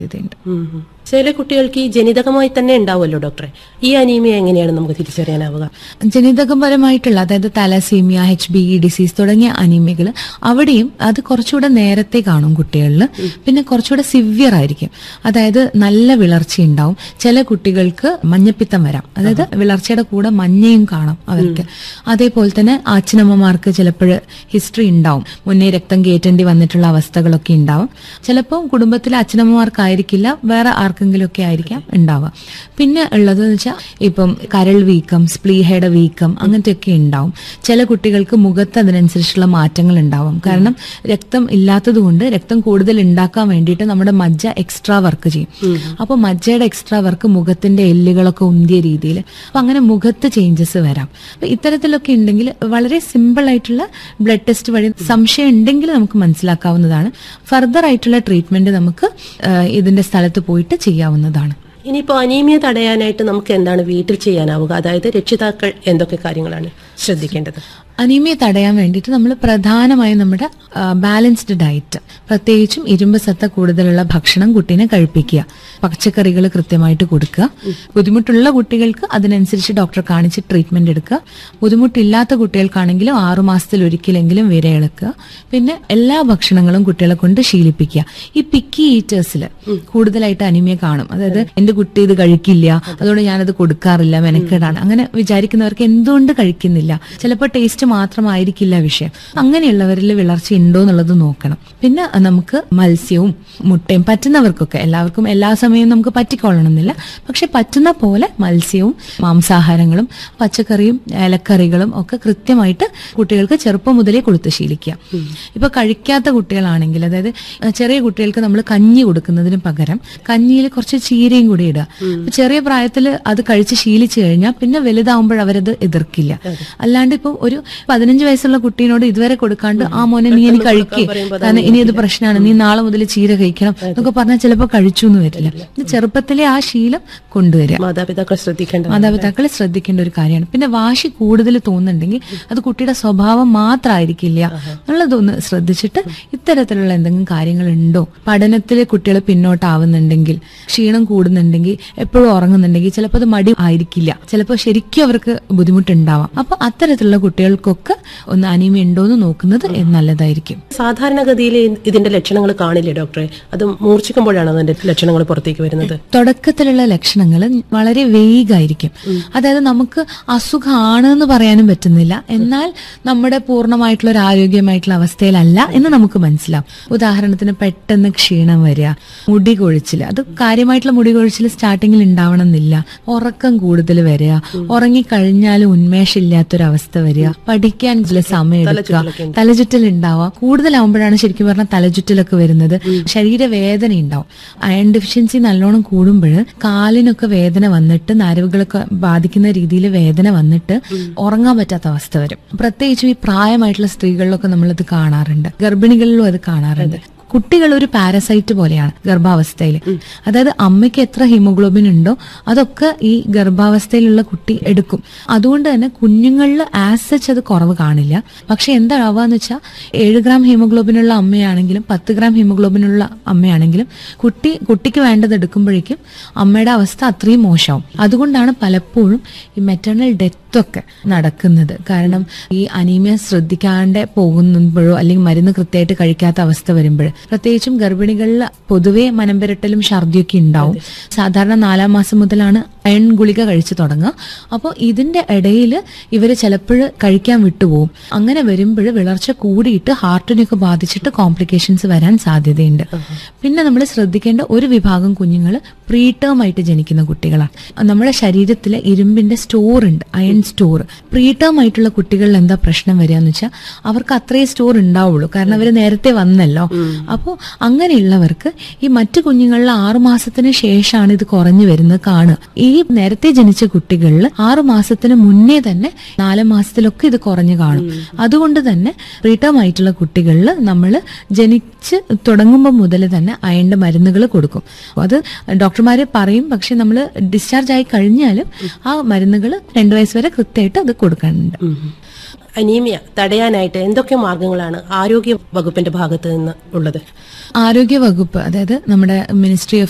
ഇതുണ്ട് ഉം ഉം. ചില കുട്ടികൾക്ക് ഈ ജനിതകമായി തന്നെ ഉണ്ടാവുമല്ലോ ഡോക്ടറെ ഈ അനീമിയ എങ്ങനെയാണ് നമുക്ക് തിരിച്ചറിയാനാവുക ജനിതകപരമായിട്ടുള്ള അതായത് thalassemia H B E disease തുടങ്ങിയ അനീമികൾ അവിടെയും അത് കുറച്ചുകൂടെ നേരത്തെ കാണും കുട്ടികളിൽ പിന്നെ കുറച്ചുകൂടെ സിവിയർ ആയിരിക്കും അതായത് നല്ല വിളർച്ച ഉണ്ടാവും ചില കുട്ടികൾക്ക് മഞ്ഞപ്പിത്തം വരാം അതായത് വിളർച്ചയുടെ കൂടെ മഞ്ഞയും കാണും അവർക്ക് അതേപോലെ തന്നെ അച്ഛനമ്മമാർക്ക് ചിലപ്പോൾ ഹിസ്റ്ററി ഉണ്ടാവും മുന്നേ രക്തം കയറ്റേണ്ടി വന്നിട്ടുള്ള അവസ്ഥകളൊക്കെ ഉണ്ടാവും ചിലപ്പോൾ കുടുംബത്തിലെ അച്ഛനമ്മമാർക്കായിരിക്കില്ല വേറെ ആർക്കെങ്കിലും ഒക്കെ ആയിരിക്കാം ഉണ്ടാവുക പിന്നെ ഉള്ളത് വെച്ചാൽ ഇപ്പം കരൾ വീക്കം സ്പ്ലീഹയുടെ വീക്കം അങ്ങനത്തെ ഒക്കെ ഉണ്ടാവും ചില കുട്ടികൾക്ക് മുഖത്ത് അതിനനുസരിച്ചുള്ള മാറ്റങ്ങൾ ഉണ്ടാവും കാരണം രക്തം ഇല്ലാത്തത് കൊണ്ട് രക്തം കൂടുതൽ ഉണ്ടാക്കാൻ വേണ്ടിയിട്ട് നമ്മുടെ മജ്ജ എക്സ്ട്രാ വർക്ക് ചെയ്യും അപ്പൊ മജ്ജയുടെ എക്സ്ട്രാ വർക്ക് മുഖത്തിന്റെ എല്ലുകളൊക്കെ ഉന്തിയ രീതിയിൽ അപ്പൊ അങ്ങനെ മുഖത്ത് ചേഞ്ചസ് വരാം അപ്പൊ ഇത്തരത്തിലൊക്കെ ഉണ്ടെങ്കിൽ വളരെ സിമ്പിൾ ആയിട്ടുള്ള ബ്ലഡ് ടെസ്റ്റ് വഴി സംശയം ഉണ്ടെങ്കിൽ നമുക്ക് മനസ്സിലാക്കാവുന്നതാണ് ഫർദർ ആയിട്ടുള്ള ട്രീറ്റ്മെന്റ് നമുക്ക് ആ, ഇതിന്റെ സ്ഥലത്ത് പോയിട്ട് ചെയ്യാവുന്നതാണ് ഇനിയിപ്പോ അനീമിയ തടയാനായിട്ട് നമുക്ക് എന്താണ് വീട്ടിൽ ചെയ്യാനാവുക അതായത് രക്ഷിതാക്കൾ എന്തൊക്കെ കാര്യങ്ങളാണ് ശ്രദ്ധിക്കേണ്ടത് അനീമിയ തടയാൻ വേണ്ടിയിട്ട് നമ്മൾ പ്രധാനമായും നമ്മുടെ ബാലൻസ്ഡ് ഡയറ്റ് പ്രത്യേകിച്ചും ഇരുമ്പ് സത്ത കൂടുതലുള്ള ഭക്ഷണം കുട്ടീനെ കഴിപ്പിക്കുക പച്ചക്കറികൾ കൃത്യമായിട്ട് കൊടുക്കുക ബുദ്ധിമുട്ടുള്ള കുട്ടികൾക്ക് അതിനനുസരിച്ച് ഡോക്ടറെ കാണിച്ച് ട്രീറ്റ്മെന്റ് എടുക്കുക ബുദ്ധിമുട്ടില്ലാത്ത കുട്ടികൾക്കാണെങ്കിലും ആറു മാസത്തിൽ ഒരിക്കലെങ്കിലും വിരയിളക്കുക പിന്നെ എല്ലാ ഭക്ഷണങ്ങളും കുട്ടികളെ കൊണ്ട് ശീലിപ്പിക്കുക ഈ പിക്കി ഈറ്റേഴ്സിൽ കൂടുതലായിട്ട് അനിമിയ കാണും അതായത് എന്റെ കുട്ടി ഇത് കഴിക്കില്ല അതുകൊണ്ട് ഞാനത് കൊടുക്കാറില്ല മെനക്കേടാണ് അങ്ങനെ വിചാരിക്കുന്നവർക്ക് എന്തുകൊണ്ട് കഴിക്കുന്നില്ല ചിലപ്പോൾ ടേസ്റ്റ് മാത്രമായിരിക്കില്ല വിഷയം അങ്ങനെയുള്ളവരിൽ വിളർച്ച ഉണ്ടോ എന്നുള്ളത് നോക്കണം പിന്നെ നമുക്ക് മത്സ്യവും മുട്ടയും പറ്റുന്നവർക്കൊക്കെ എല്ലാവർക്കും എല്ലാ സമയവും നമുക്ക് പറ്റിക്കൊള്ളണമെന്നില്ല പക്ഷെ പറ്റുന്ന പോലെ മത്സ്യവും മാംസാഹാരങ്ങളും പച്ചക്കറിയും ഇലക്കറികളും ഒക്കെ കൃത്യമായിട്ട് കുട്ടികൾക്ക് ചെറുപ്പം മുതലേ കൊടുത്ത് ശീലിക്കുക ഇപ്പൊ കഴിക്കാത്ത കുട്ടികളാണെങ്കിൽ അതായത് അഹ് ചെറിയ കുട്ടികൾക്ക് നമ്മൾ കഞ്ഞി കൊടുക്കുന്നതിന് പകരം കഞ്ഞിയിൽ കുറച്ച് ചീരയും കൂടി ഇടുക അപ്പൊ ചെറിയ പ്രായത്തിൽ അത് കഴിച്ച് ശീലിച്ചു കഴിഞ്ഞാൽ പിന്നെ വലുതാവുമ്പോൾ അവരത് എതിർക്കില്ല അല്ലാണ്ട് ഇപ്പൊ ഒരു പതിനഞ്ച് വയസ്സുള്ള കുട്ടീനോട് ഇതുവരെ കൊടുക്കാണ്ട് ആ മോനെ നീ ഇനി കഴിക്കേ കാരണം ഇനി ഇത് പ്രശ്നമാണ് നീ നാളെ മുതൽ ചീര കഴിക്കണം എന്നൊക്കെ പറഞ്ഞാൽ ചിലപ്പോൾ കഴിച്ചു എന്ന് വരില്ല ഇത് ചെറുപ്പത്തിലെ ആ ശീലം കൊണ്ടുവരിക മാതാപിതാക്കൾ ശ്രദ്ധിക്കേണ്ടത് മാതാപിതാക്കൾ ശ്രദ്ധിക്കേണ്ട ഒരു കാര്യമാണ് പിന്നെ വാശി കൂടുതൽ തോന്നുന്നുണ്ടെങ്കിൽ അത് കുട്ടിയുടെ സ്വഭാവം മാത്രമായിരിക്കില്ല എന്നുള്ളതൊന്ന് ശ്രദ്ധിച്ചിട്ട് ഇത്തരത്തിലുള്ള എന്തെങ്കിലും കാര്യങ്ങളുണ്ടോ പഠനത്തിൽ കുട്ടികൾ പിന്നോട്ടാവുന്നുണ്ടെങ്കിൽ ക്ഷീണം കൂടുന്നുണ്ടെങ്കിൽ എപ്പോഴും ഉറങ്ങുന്നുണ്ടെങ്കിൽ ചിലപ്പോൾ അത് മടി ആയിരിക്കില്ല ചിലപ്പോൾ ശരിക്കും അവർക്ക് ബുദ്ധിമുട്ടുണ്ടാവാം അപ്പൊ അത്തരത്തിലുള്ള കുട്ടികൾക്കൊക്കെ ഒന്ന് അനീമ ഉണ്ടോ എന്ന് നോക്കുന്നത് നല്ലതായിരിക്കും സാധാരണഗതിയിൽ ഇതിന്റെ ലക്ഷണങ്ങൾ കാണില്ലേ ഡോക്ടറെ അത് മൂർച്ഛിക്കുമ്പോഴാണ് അതിന്റെ ലക്ഷണങ്ങൾ പുറത്തേക്ക് വരുന്നത് തുടക്കത്തിലുള്ള ലക്ഷണങ്ങൾ വളരെ വേഗായിരിക്കും അതായത് നമുക്ക് അസുഖമാണ് എന്ന് പറയാനും പറ്റുന്നില്ല എന്നാൽ നമ്മുടെ പൂർണ്ണമായിട്ടുള്ള ഒരു ആരോഗ്യമായിട്ടുള്ള അവസ്ഥയിലല്ല എന്ന് നമുക്ക് മനസ്സിലാവും ഉദാഹരണത്തിന് പെട്ടെന്ന് ക്ഷീണം വരിക മുടി കൊഴിച്ചിൽ അത് കാര്യമായിട്ടുള്ള മുടി കൊഴിച്ചിൽ സ്റ്റാർട്ടിങ്ങിൽ ഉണ്ടാവണം എന്നില്ല ഉറക്കം കൂടുതൽ വരിക ഉറങ്ങിക്കഴിഞ്ഞാലും ഉന്മേഷമില്ലാത്തൊരവസ്ഥ വരിക പഠിക്കാൻ ചില സമയം എടുക്കുക തലചുറ്റൽ ഉണ്ടാവുക കൂടുതലാവുമ്പോഴാണ് ശരിക്കും പറഞ്ഞാൽ തലചുറ്റലൊക്കെ വരുന്നത് ശരീരവേദന ഉണ്ടാവും അയൺ ഡെഫിഷ്യൻസി നല്ലോണം കൂടുമ്പോൾ കാലിനൊക്കെ വേദന വന്നിട്ട് നരവുകളൊക്കെ ബാധിക്കുന്ന രീതിയിൽ വേദന വന്നിട്ട് ഉറങ്ങാൻ പറ്റാത്ത അവസ്ഥ വരും പ്രത്യേകിച്ചും ഈ പ്രായമായിട്ടുള്ള സ്ത്രീകളിലൊക്കെ നമ്മളിത് കാണാറുണ്ട് ഗർഭിണികളിലും അത് കാണാറുണ്ട് കുട്ടികൾ ഒരു പാരസൈറ്റ് പോലെയാണ് ഗർഭാവസ്ഥയിൽ അതായത് അമ്മയ്ക്ക് എത്ര ഹീമോഗ്ലോബിൻ ഉണ്ടോ അതൊക്കെ ഈ ഗർഭാവസ്ഥയിലുള്ള കുട്ടി എടുക്കും അതുകൊണ്ട് തന്നെ കുഞ്ഞുങ്ങളിൽ ആസ് സച്ച് അത് കുറവ് കാണില്ല പക്ഷെ എന്താവാന്ന് വെച്ചാൽ ഏഴ് ഗ്രാം ഹീമോഗ്ലോബിനുള്ള അമ്മയാണെങ്കിലും പത്ത് ഗ്രാം ഹീമോഗ്ലോബിനുള്ള അമ്മയാണെങ്കിലും കുട്ടി കുട്ടിക്ക് വേണ്ടത് എടുക്കുമ്പോഴേക്കും അമ്മയുടെ അവസ്ഥ അത്രയും മോശമാവും അതുകൊണ്ടാണ് പലപ്പോഴും ഈ മെറ്റേണൽ ഡെത്ത് ഒക്കെ നടക്കുന്നത് കാരണം ഈ അനീമിയ ശ്രദ്ധിക്കാണ്ട് പോകുമ്പോഴോ അല്ലെങ്കിൽ മരുന്ന് കൃത്യമായിട്ട് കഴിക്കാത്ത അവസ്ഥ വരുമ്പോൾ പ്രത്യേകിച്ചും ഗർഭിണികളിൽ പൊതുവെ മനംപെരട്ടലും ഛർദിയൊക്കെ ഉണ്ടാവും സാധാരണ നാലാം മാസം മുതലാണ് അയൺ ഗുളിക കഴിച്ചു തുടങ്ങുക അപ്പോൾ ഇതിന്റെ ഇടയിൽ ഇവര് ചിലപ്പോൾ കഴിക്കാൻ വിട്ടുപോകും അങ്ങനെ വരുമ്പോൾ വിളർച്ച കൂടിയിട്ട് ഹാർട്ടിനെയൊക്കെ ബാധിച്ചിട്ട് കോംപ്ലിക്കേഷൻസ് വരാൻ സാധ്യതയുണ്ട് പിന്നെ നമ്മൾ ശ്രദ്ധിക്കേണ്ട ഒരു വിഭാഗം കുഞ്ഞുങ്ങൾ പ്രീടേം ആയിട്ട് ജനിക്കുന്ന കുട്ടികളാണ് നമ്മുടെ ശരീരത്തിൽ ഇരുമ്പിന്റെ സ്റ്റോർ ഉണ്ട് അയൺ സ്റ്റോർ പ്രീടേം ആയിട്ടുള്ള കുട്ടികളിൽ എന്താ പ്രശ്നം വരിക എന്ന് വെച്ചാൽ അവർക്ക് അത്രയും സ്റ്റോർ ഉണ്ടാവുള്ളൂ കാരണം അവർ നേരത്തെ വന്നല്ലോ അപ്പോൾ അങ്ങനെയുള്ളവർക്ക് ഈ മറ്റു കുഞ്ഞുങ്ങളിൽ ആറു മാസത്തിന് ശേഷമാണ് ഇത് കുറഞ്ഞു വരുന്നത് കാണുക ഈ നേരത്തെ ജനിച്ച കുട്ടികളിൽ ആറു മാസത്തിന് മുന്നേ തന്നെ നാല് മാസത്തിലൊക്കെ ഇത് കുറഞ്ഞു കാണും അതുകൊണ്ട് തന്നെ പ്രീടേം ആയിട്ടുള്ള കുട്ടികളിൽ നമ്മൾ ജനിച്ച് തുടങ്ങുമ്പോൾ മുതൽ തന്നെ അയണ്ട മരുന്നുകൾ കൊടുക്കും അത് ഡോക്ടർമാര് പറയും പക്ഷെ നമ്മൾ ഡിസ്ചാർജ് ആയി കഴിഞ്ഞാലും ആ മരുന്നുകൾ രണ്ടു വയസ്സ് വരെ കൃത്യമായിട്ട് അത് കൊടുക്കാനുണ്ട് അനീമിയ തടയാനായിട്ട് എന്തൊക്കെ മാർഗങ്ങളാണ് ആരോഗ്യ വകുപ്പിന്റെ ഭാഗത്ത് നിന്ന് ഉള്ളത് ആരോഗ്യ വകുപ്പ് അതായത് നമ്മുടെ മിനിസ്ട്രി ഓഫ്